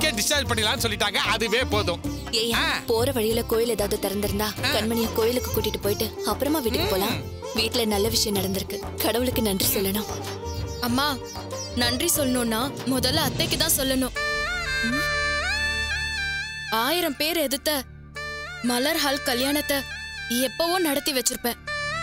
இன்னைக்கே டிஸ்சார்ஜ் பண்ணிடலாம்னு சொல்லிட்டாங்க அதுவே போதும் ஏய்யா ஆ. போற வழியில கோயில் ஏதாவது திறந்திருந்தா கண்மணிய கோயிலுக்கு கூட்டிட்டு போயிட்டு அப்புறமா வீட்டுக்கு போலாம் வீட்ல நல்ல விஷயம் நடந்திருக்கு கடவுளுக்கு நன்றி சொல்லணும் அம்மா நன்றி சொல்லணும்னா முதல்ல அத்தைக்கு தான் சொல்லணும் ம். ஆயிரம் பேர் எதிர்த்த மலர் ஹால் கல்யாணத்தை எப்பவோ நடத்தி வச்சிருப்பேன்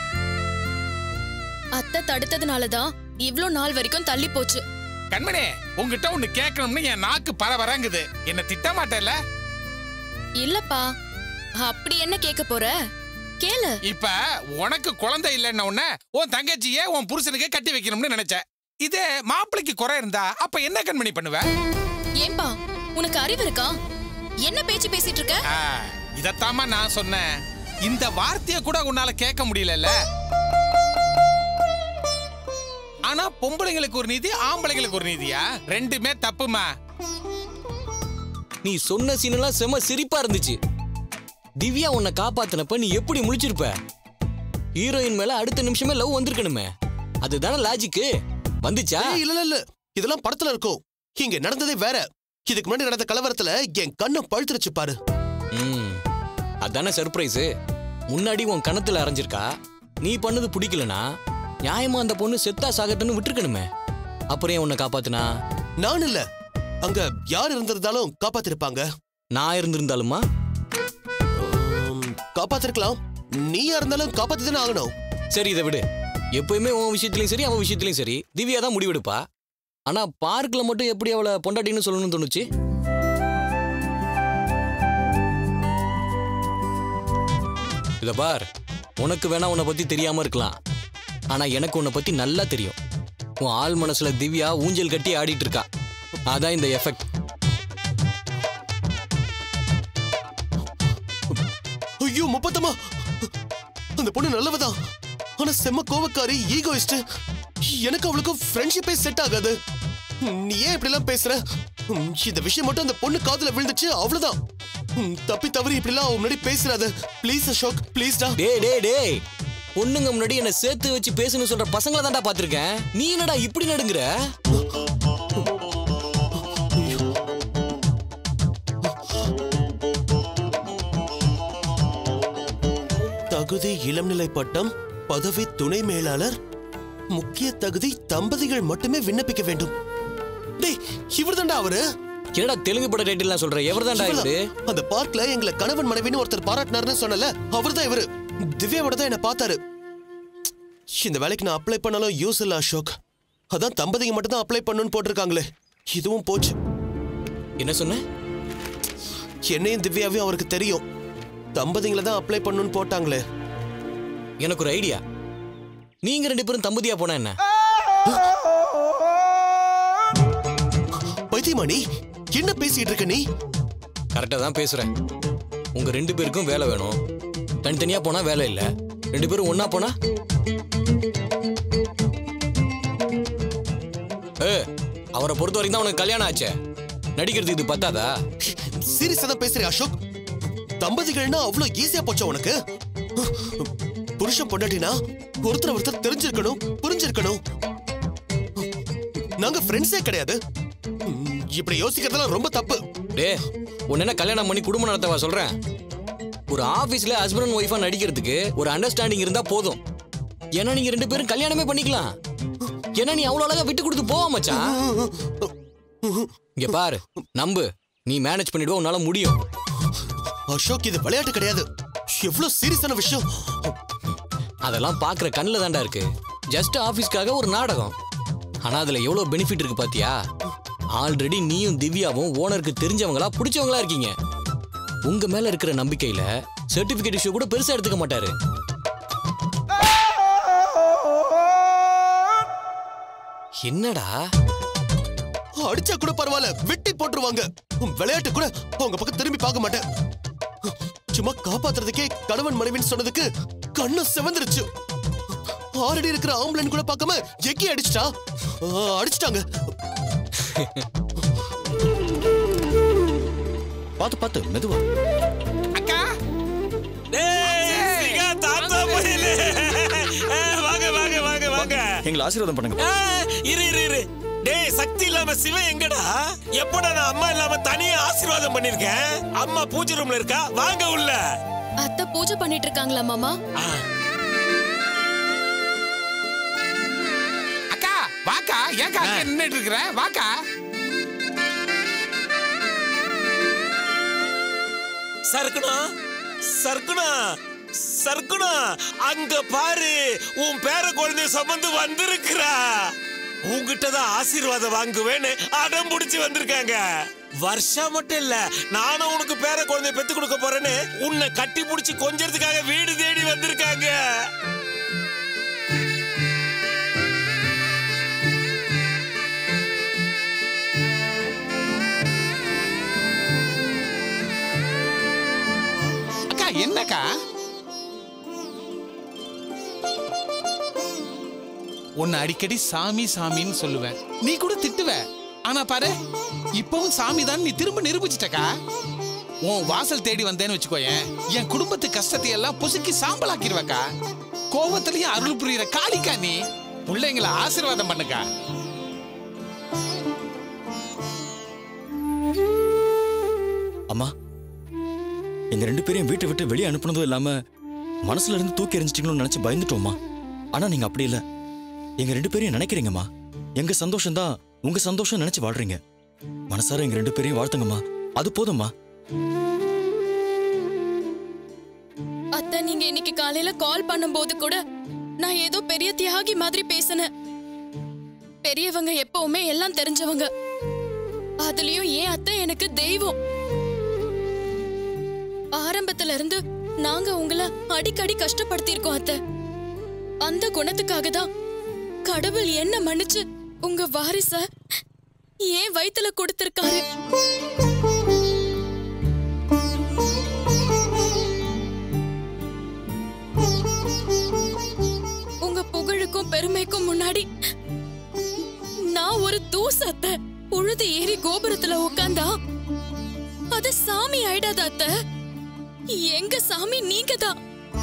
அத்தை தடுத்ததுனால தான் இவ்ளோ நாள் வரைக்கும் தள்ளி போச்சு கண்மணி உங்ககிட்ட ஒண்ணு கேட்கணும்னு என் நாக்கு பரவரங்குது என்ன திட்ட மாட்டேல இல்லப்பா அப்படி என்ன கேட்க போற கேளு இப்ப உனக்கு குழந்தை இல்லைன்ன உடனே உன் தங்கச்சியே உன் புருஷனுக்கே கட்டி வைக்கணும்னு நினைச்ச இதே மாப்பிளைக்கு குறை இருந்தா அப்ப என்ன கண்மணி பண்ணுவ ஏன்பா உனக்கு அறிவு இருக்கா என்ன பேச்சு பேசிட்டு இருக்க ஆ, இதத்தாம்மா நான் சொன்னேன் இந்த வார்த்தைய கூட உன்னால கேட்க முடியலல்ல ஆனா பொம்பளைங்களுக்கு ஒரு நீதி ஆம்பளைங்களுக்கு ஒரு நீதியா ரெண்டுமே தப்புமா நீ சொன்ன சீனெல்லாம் செம சிரிப்பா இருந்துச்சு திவ்யா உன்னை காப்பாத்தினப்ப நீ எப்படி முழிச்சிருப்ப ஹீரோயின் மேல அடுத்த நிமிஷமே லவ் வந்திருக்கணுமே அதுதானே லாஜிக்கு வந்துச்சா ஏய், இல்ல இல்ல இல்ல இதெல்லாம் படத்துல இருக்கும் இங்க நடந்ததே வேற இதுக்கு முன்னாடி நடந்த கலவரத்துல என் கண்ணை பழுத்துருச்சு பாரு ம் அதானே சர்ப்ரைஸ் முன்னாடி உன் கணத்துல அரைஞ்சிருக்கா நீ பண்ணது பிடிக்கலனா நியாயமா அந்த பொண்ணு செத்தா சாகட்டுன்னு விட்டுருக்கணுமே அப்புறம் ஏன் உன்னை காப்பாத்துனா நான் இல்ல அங்க யார் இருந்திருந்தாலும் காப்பாத்திருப்பாங்க நான் இருந்திருந்தாலுமா உம், காப்பாத்திருக்கலாம் நீயா இருந்தாலும் காப்பாத்தி தானே ஆகணும் சரி இதை விடு எப்பயுமே உன் விஷயத்துலயும் சரி அவன் விஷயத்துலயும் சரி திவ்யா தான் முடிவெடுப்பா ஆனா பார்க்ல மட்டும் எப்படி அவளை பொண்டாட்டின்னு சொல்லணும்னு தோணுச்சு இத பார் உனக்கு வேணா உன்னை பத்தி தெரியாம இருக்கலாம் ஆனா எனக்கு உன்னை பத்தி நல்லா தெரியும் உன் ஆள் மனசுல திவ்யா ஊஞ்சல் கட்டி ஆடிட்டு இருக்கா அதான் இந்த எஃபெக்ட் ஐயோ முப்பத்தம்மா அந்த பொண்ணு நல்லவதான் ஆனா செம்ம கோவக்காரி ஈகோயிஸ்ட் எனக்கு அவளுக்கு ஃப்ரெண்ட்ஷிப்பே செட் ஆகாது நீ ஏன் இப்படி எல்லாம் பேசுற உம், இந்த விஷயம் மட்டும் அந்த பொண்ணு காதுல விழுந்துச்சு அவ்வளவுதான் உம், தப்பி தவறி இப்படி எல்லாம் அவன் முன்னாடி பேசுறாத ப்ளீஸ் அசோக் ப்ளீஸ் டா டே டே டேய் பொண்ணுங்க முன்னாடி என்ன சேர்த்து வச்சு பேசணும்னு சொல்ற பசங்களை தான்டா பாத்திருக்கேன் நீ என்னடா இப்படி நடுங்குற தகுதி இளம்நிலை பட்டம் பதவி துணை மேலாளர் முக்கிய தகுதி தம்பதிகள் மட்டுமே விண்ணப்பிக்க வேண்டும் டேய் இவர்தான்டா அவரு என்னடா தெலுங்கு பட டைட்டில்லாம் சொல்ற எவர்தான்டா இவரு இவர்தான். அந்த பார்க்ல எங்களை கணவன் மனைவின்னு ஒருத்தர் பாராட்டினாருன்னு சொன்னல அவர்தான் இவரு திவ்யாவோட தான் என்ன பார்த்தாரு இந்த வேலைக்கு நான் அப்ளை பண்ணாலும் யூஸ் இல்ல அசோக் அதான் தம்பதிங்க மட்டும் தான் அப்ளை பண்ணணும்னு போட்டிருக்காங்களே இதுவும் போச்சு என்ன சொன்ன என்னையும் திவ்யாவையும் அவருக்கு தெரியும் தம்பதிங்களை தான் அப்ளை பண்ணணும்னு போட்டாங்களே எனக்கு ஒரு ஐடியா நீங்க ரெண்டு பேரும் தம்பதியா போனா என்ன பைத்தியமாணி என்ன பேசிட்டு இருக்க நீ கரெக்டா தான் பேசுறேன் உங்க ரெண்டு பேருக்கும் வேலை வேணும் தனித்தனியா போனா வேலை இல்ல ரெண்டு பேரும் ஒண்ணா போனா ஏ அவரை பொறுத்த வரைக்கும் தான் உனக்கு கல்யாணம் ஆச்சே நடிக்கிறது இது பத்தாதா சீரியஸா தான் பேசுறியா அசோக் தம்பதிகள்னா அவ்வளவு ஈஸியா போச்சா உனக்கு புருஷன் பொண்டாட்டினா ஒருத்தர் ஒருத்தர் தெரிஞ்சிருக்கணும் புரிஞ்சிருக்கணும் நாங்க ஃப்ரெண்ட்ஸே கிடையாது ம், இப்படி யோசிக்கிறதெல்லாம் ரொம்ப தப்பு டே உன்ன என்ன கல்யாணம் பண்ணி குடும்பம் நடத்தவா சொல்றேன் ஒரு ஆபீஸ்ல ஹஸ்பண்ட் அண்ட் ஒய்ஃபா நடிக்கிறதுக்கு ஒரு அண்டர்ஸ்டாண்டிங் இருந்தா போதும் ஏன்னா நீங்க ரெண்டு பேரும் கல்யாணமே பண்ணிக்கலாம் ஏன்னா நீ அவ்வளவு அழகா விட்டு கொடுத்து போவ மச்சான் இங்க பாரு நம்பு நீ மேனேஜ் பண்ணிடுவ உன்னால முடியும் அசோக் இது விளையாட்டு கிடையாது எவ்வளவு சீரியஸான விஷயம் அதெல்லாம் பாக்குற கண்ணுல தாண்டா இருக்கு ஜஸ்ட் ஆபீஸ்க்காக ஒரு நாடகம் ஆனா அதுல எவ்வளவு பெனிஃபிட் இருக்கு பாத்தியா ஆல்ரெடி நீயும் திவ்யாவும் ஓனருக்கு தெரிஞ்சவங்களா பிடிச்சவங்களா இருக்கீங்க உங்க மேல இருக்கிற நம்பிக்கையில சர்டிபிகேட் இஷ்யூ கூட பெருசா எடுத்துக்க மாட்டாரு என்னடா அடிச்சா கூட பரவாயில்ல வெட்டி போட்டுருவாங்க விளையாட்டு கூட அவங்க பக்கம் திரும்பி பார்க்க மாட்டேன் சும்மா காப்பாத்துறதுக்கே கணவன் மனைவின்னு சொன்னதுக்கு கண்ணு சிவந்துருச்சு ஆல்ரெடி இருக்கிற ஆம்புலன்ஸ் கூட பார்க்காம எக்கி அடிச்சிட்டா ஆ, அடிச்சிட்டாங்க பார்த்து பார்த்து மெதுவா அக்கா தாத்தா போயிலே வாங்க வாங்க வாங்க வாங்க எங்களை ஆசீர்வாதம் பண்ணுங்க ஆ, இரு இரு இரு டேய் சக்தி இல்லாம சிவன் எங்கடா எப்படா நான் அம்மா இல்லாம தனியா ஆசீர்வாதம் பண்ணிருக்கேன் அம்மா பூஜை ரூம்ல இருக்கா வாங்க உள்ள அத்தை பூஜை பண்ணிட்டு இருக்காங்களா மாமா ஆ, அக்கா வாக்கா ஏன்க்கா அங்கே நின்னுட்டு இருக்கிற வாக்கா சறுக்குணா சறுக்குணா சறுக்குணா அங்க பாரு உன் பேர குழந்தைய சுமந்து வந்திருக்கிறா உன்கிட்ட தான் ஆசீர்வாதம் வாங்குவேன்னு அடம் பிடிச்சு வந்திருக்காங்க வருஷா மட்டும் இல்ல நானும் உனக்கு பேர குழந்தைய பெத்து கொடுக்க போறேன்னு உன்னை கட்டி பிடிச்சி கொஞ்சறதுக்காக வீடு தேடி வந்திருக்காங்க அக்கா என்னக்கா உன்னை அடிக்கடி சாமி சாமின்னு சொல்லுவேன் நீ கூட திட்டுவ ஆனா பாரு இப்பவும் சாமி தான் நீ திரும்ப நிரூபிச்சிட்டக்கா உன் வாசல் தேடி வந்தேன்னு வச்சுக்கோயேன் என் குடும்பத்து கஷ்டத்தை எல்லாம் பொசுக்கி சாம்பலாக்கிடுவக்கா கோவத்திலையும் அருள் புரியுற காளிக்கா நீ பிள்ளைங்களை ஆசீர்வாதம் பண்ணுக்கா அம்மா எங்க ரெண்டு பேரையும் வீட்டை விட்டு வெளியே அனுப்புனதும் இல்லாம மனசுல இருந்து தூக்கி எறிஞ்சிட்டீங்களோன்னு நினைச்சு பயந்துட்டோம்மா ஆனா நீங்க அப்படி இல்ல எங்க ரெண்டு பேரையும் நினைக்கிறீங்கம்மா எங்க சந்தோஷம் தான் உங்க சந்தோஷம் நினைச்சு வாழ்றீங்க மனசார எங்க ரெண்டு பேரையும் வாழ்த்துங்கம்மா அது போதும்மா அத்தை நீங்க இன்னைக்கு காலையில கால் பண்ணும்போது கூட நான் ஏதோ பெரிய தியாகி மாதிரி பேசினேன் பெரியவங்க எப்பவுமே எல்லாம் தெரிஞ்சவங்க அதுலயும் ஏன் அத்தை எனக்கு தெய்வம் ஆரம்பத்துல இருந்து நாங்க உங்களை அடிக்கடி கஷ்டப்படுத்தியிருக்கோம் அத்தை அந்த குணத்துக்காக தான் கடவுள் என்ன மன்னிச்சு உங்க வாரிச ஏன் வயித்துல கொடுத்திருக்காரு உங்க புகழுக்கும் பெருமைக்கும் முன்னாடி நான் ஒரு தூசு அத்தை உழுது ஏறி கோபுரத்துல உட்காந்தா அது சாமி ஆயிடாத அத்தை எங்க சாமி நீங்க தான்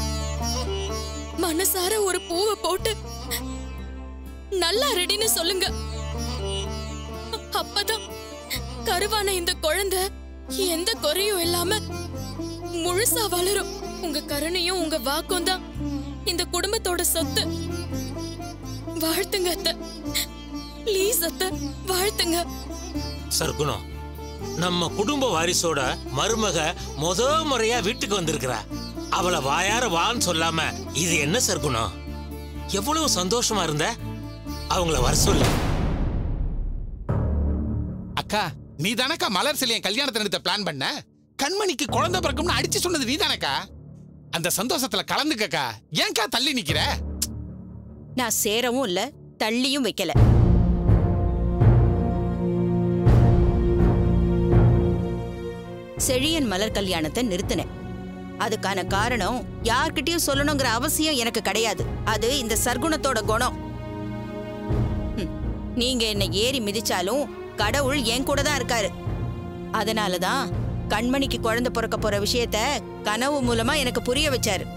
மனசார ஒரு பூவை போட்டு நல்லா ரெடின்னு சொல்லுங்க அப்பதான் கருவான இந்த குழந்தை எந்த குறையும் இல்லாம முழுசா வளரும் உங்க கருணையும் உங்க வாக்கும் தான் இந்த குடும்பத்தோட சொத்து வாழ்த்துங்க அத்தை ப்ளீஸ் அத்தை வாழ்த்துங்க சர்க்குணம் நம்ம குடும்ப வாரிசோட மருமக முத முறையா வீட்டுக்கு வந்திருக்கிறா அவளை வாயார வான்னு சொல்லாம இது என்ன சர்க்குணம் எவ்வளவு சந்தோஷமா இருந்த அவங்கள வர சொல்லு அக்கா நீ தானக்கா மலர் சிலையன் கல்யாணத்தை நிறுத்த பிளான் பண்ண கண்மணிக்கு குழந்தை பிறக்கும்னு அடிச்சு சொன்னது நீ தானக்கா அந்த சந்தோஷத்துல கலந்துக்கக்கா ஏன்க்கா தள்ளி நிக்கிற நான் சேரவும் இல்ல தள்ளியும் வைக்கல செழியன் மலர் கல்யாணத்தை நிறுத்தினேன் அதுக்கான காரணம் யார்கிட்டயும் சொல்லணுங்கிற அவசியம் எனக்கு கிடையாது அது இந்த சர்க்குணத்தோட குணம் ஹம், நீங்க என்ன ஏறி மிதிச்சாலும் கடவுள் என் கூட தான் இருக்காரு அதனாலதான் கண்மணிக்கு குழந்தை பிறக்க போற விஷயத்த கனவு மூலமா எனக்கு புரிய வச்சாரு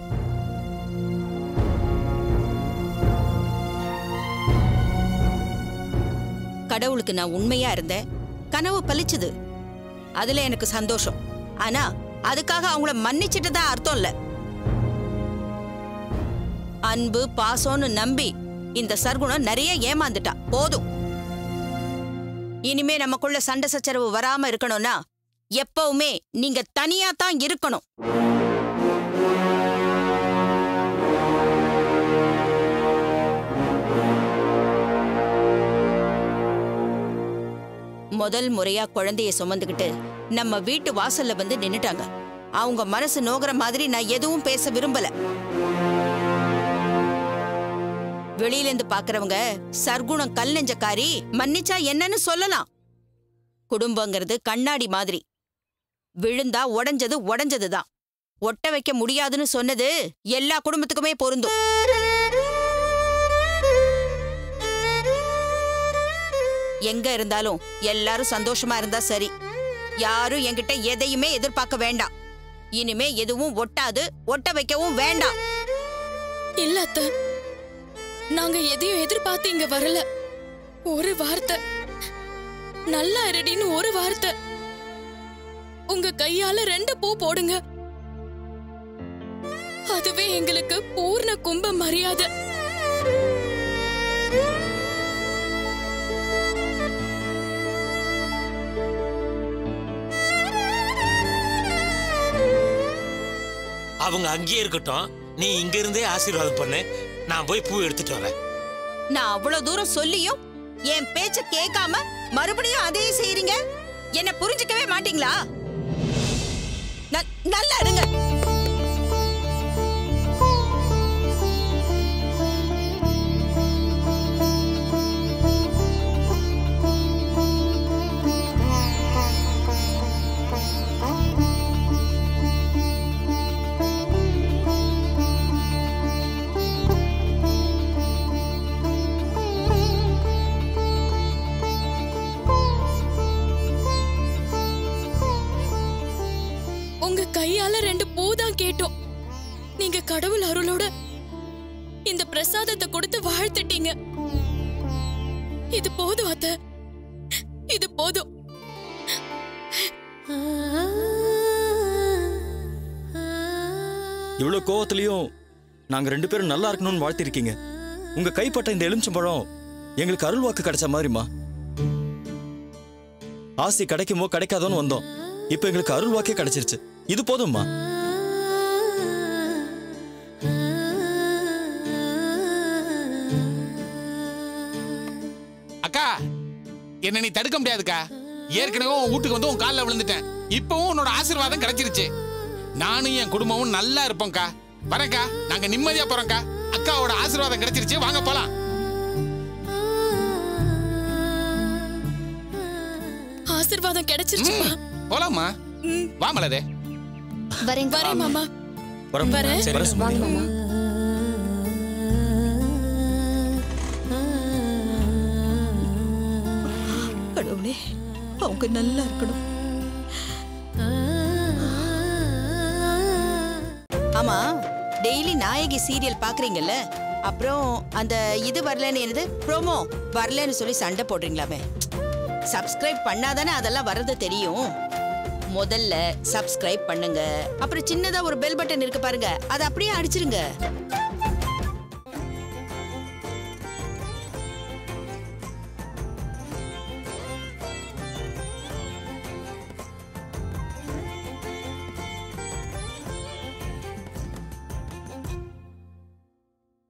கடவுளுக்கு நான் உண்மையா இருந்தேன் கனவு பலிச்சுது அதுல எனக்கு சந்தோஷம் ஆனா அதுக்காக அவங்கள மன்னிச்சிட்டு தான் அர்த்தம் இல்ல அன்பு பாசம்னு நம்பி இந்த சர்க்குணம் நிறைய ஏமாந்துட்டா போதும் இனிமே நமக்குள்ள சண்டை சச்சரவு வராம இருக்கணும்னா எப்பவுமே நீங்க தனியா தான் இருக்கணும் முதல் முறையா குழந்தைய சுமந்துக்கிட்டு நம்ம வீட்டு வாசல்ல வந்து நின்னுட்டாங்க அவங்க மனசு நோகிற மாதிரி நான் எதுவும் பேச விரும்பல வெளியில இருந்து பாக்குறவங்க சர்க்குணம் கல் நெஞ்சக்காரி மன்னிச்சா என்னன்னு சொல்லலாம் குடும்பங்கிறது கண்ணாடி மாதிரி விழுந்தா உடைஞ்சது உடைஞ்சதுதான் ஒட்ட வைக்க முடியாதுன்னு சொன்னது எல்லா குடும்பத்துக்குமே பொருந்தும் எங்க இருந்தாலும் எல்லாரும் சந்தோஷமா இருந்தா சரி யாரும் என்கிட்ட எதையுமே எதிர்பார்க்க வேண்டாம் இனிமே எதுவும் ஒட்டாது ஒட்ட வைக்கவும் வேண்டாம் இல்ல அத்தை நாங்க எதையும் எதிர்பார்த்து இங்க வரல ஒரு வார்த்தை நல்லா இருடின்னு ஒரு வார்த்தை உங்க கையால ரெண்டு பூ போடுங்க அதுவே எங்களுக்கு பூர்ண கும்ப மரியாதை அவங்க அங்கேயே இருக்கட்டும் நீ இங்க இருந்தே ஆசீர்வாதம் பண்ணு நான் போய் பூ எடுத்துட்டு வரேன் நான் அவ்வளவு தூரம் சொல்லியும் என் பேச்ச கேட்காம மறுபடியும் அதே செய்றீங்க என்ன புரிஞ்சுக்கவே மாட்டீங்களா ந- நல்லா இருங்க உங்க கையால ரெண்டு பூ தான் கேட்டோம் நீங்க கடவுள் அருளோட இந்த பிரசாதத்தை கொடுத்து வாழ்த்துட்டீங்க இது போதும் அத்த இது போதும் இவ்வளவு கோவத்திலையும் நாங்க ரெண்டு பேரும் நல்லா இருக்கணும்னு வாழ்த்திருக்கீங்க உங்க கைப்பட்ட இந்த எலுமிச்சம்பழம் எங்களுக்கு அருள் வாக்கு கிடைச்ச மாதிரிமா ஆசை கிடைக்குமோ கிடைக்காதோன்னு வந்தோம் இப்ப எங்களுக்கு அருள் வாக்கே கிடைச்சிருச்சு இது போதும்மா அக்கா என்ன நீ தடுக்க முடியாதுக்கா ஏற்கனவே உன் வீட்டுக்கு வந்து உன் காலில் விழுந்துட்டேன் இப்பவும் உன்னோட ஆசீர்வாதம் கிடைச்சிருச்சு நானும் என் குடும்பமும் நல்லா இருப்போம்க்கா வரேன்க்கா நாங்க நிம்மதியா போறோம்க்கா அக்காவோட ஆசீர்வாதம் கிடைச்சிருச்சு வாங்க போலாம் ஆசிர்வாதம் கிடைச்சிருச்சுப்பா போலாமா வா மலதே வரேங்க வரேன் மாமா வரம் வரேன். வரேன் சுமதி. வாங்க மாமா கடவுளே அவங்க நல்லா இருக்கணும் ஆமா டெய்லி நாயகி சீரியல் பாக்குறீங்கல்ல அப்புறம் அந்த இது வரலன்னு என்னது ப்ரோமோ வரலன்னு சொல்லி சண்டை போடுறீங்களாமே சப்ஸ்கிரைப் பண்ணாதானே அதெல்லாம் வர்றது தெரியும் முதல்ல சப்ஸ்கிரைப் பண்ணுங்க அப்புறம் சின்னதா ஒரு பெல் பட்டன் இருக்கு பாருங்க அதை அப்படியே அடிச்சிருங்க